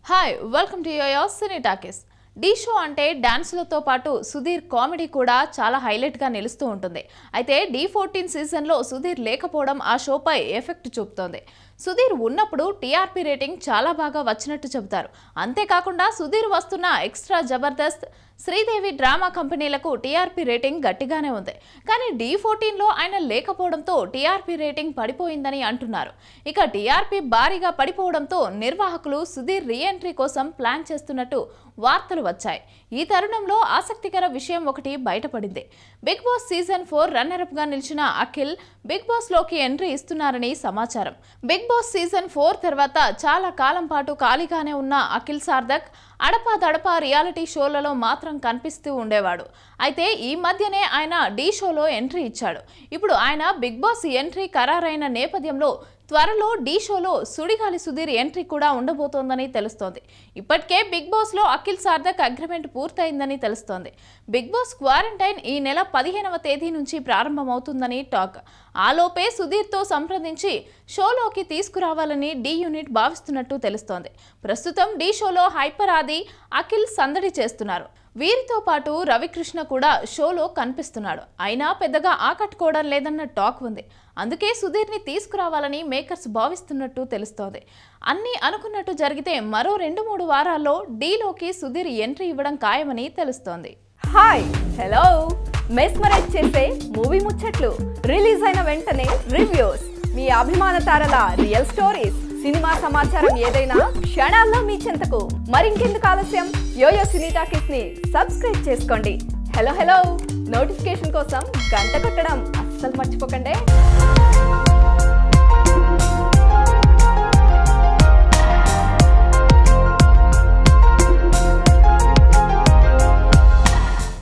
hi welcome to Yoyo Cine Talkies Dhee show అంటే డాన్స్లతో పాటు సుధీర్ కామెడీ కూడా చాలా హైలైట్గా నిలుస్తూ ఉంటుంది అయితే డీ ఫోర్టీన్ సీజన్లో సుధీర్ లేకపోవడం ఆ షోపై ఎఫెక్ట్ చూపుతోంది సుధీర్ ఉన్నప్పుడు టీఆర్పీ రేటింగ్ చాలా బాగా వచ్చినట్టు చెబుతారు అంతేకాకుండా సుధీర్ వస్తున్న ఎక్స్ట్రా జబర్దస్త్ శ్రీదేవి డ్రామా కంపెనీలకు టీఆర్పీ రేటింగ్ గట్టిగానే ఉంది కానీ డీ ఫోర్టీన్లో ఆయన లేకపోవడంతో టీఆర్పీ రేటింగ్ పడిపోయిందని అంటున్నారు ఇక టీఆర్పీ భారీగా పడిపోవడంతో నిర్వాహకులు సుధీర్ రీఎంట్రీ కోసం ప్లాన్ చేస్తున్నట్టు వార్తలు వచ్చాయి ఈ తరుణంలో ఆసక్తికర విషయం ఒకటి బయటపడింది Bigg Boss season four runner up గా నిలిచిన అఖిల్ బిగ్ బాస్ లోకి ఎంట్రీ ఇస్తున్నారని సమాచారం బిగ్ బాస్ సీజన్ ఫోర్ తర్వాత చాలా కాలం పాటు ఖాళీగానే ఉన్న అఖిల్ సార్దక్ అడపా దడపా రియాలిటీ షోలలో మాత్రం కనిపిస్తూ ఉండేవాడు అయితే ఈ మధ్యనే ఆయన డీ షోలో ఎంట్రీ ఇచ్చాడు ఇప్పుడు ఆయన బిగ్ బాస్ ఎంట్రీ ఖరారైన నేపథ్యంలో త్వరలో డీ షోలో సుడిగాలి సుధీర్ ఎంట్రీ కూడా ఉండబోతోందని తెలుస్తోంది ఇప్పటికే బిగ్ బాస్లో అఖిల్ సార్థక్ అగ్రిమెంట్ పూర్తయిందని తెలుస్తోంది బిగ్ బాస్ క్వారంటైన్ ఈ నెల పదిహేనవ తేదీ నుంచి ప్రారంభమవుతుందని టాక్ ఆలోపే సుధీర్తో సంప్రదించి షోలోకి తీసుకురావాలని డి యూనిట్ భావిస్తున్నట్టు తెలుస్తోంది ప్రస్తుతం డి షోలో హైపర్ ఆది అఖిల్ సందడి చేస్తున్నారు వీరితో పాటు రవికృష్ణ కూడా షోలో కనిపిస్తున్నాడు అయినా పెద్దగా ఆకట్టుకోవడం లేదన్న టాక్ ఉంది అందుకే సుధీర్ని తీసుకురావాలని మేకర్స్ భావిస్తున్నట్టు తెలుస్తోంది అన్నీ అనుకున్నట్టు జరిగితే మరో రెండు మూడు వారాల్లో డీలోకి సుధీర్ ఎంట్రీ ఇవ్వడం ఖాయమని తెలుస్తోంది హాయ్ హలో మెస్మరైజ్ చేసే మూవీ ముచ్చట్లు రిలీజ్ అయిన వెంటనే రివ్యూస్ మీ అభిమాన తారల రియల్ స్టోరీస్ సినిమా సమాచారం ఏదైనా క్షణాల్లో మీ చెంతకు మరింకెందుకు ఆలస్యం యోయో సినీ టాకీస్ ని సబ్స్క్రైబ్ చేసుకోండి హలో హలో నోటిఫికేషన్ కోసం గంట కొట్టడం అస్సలు మర్చిపోకండి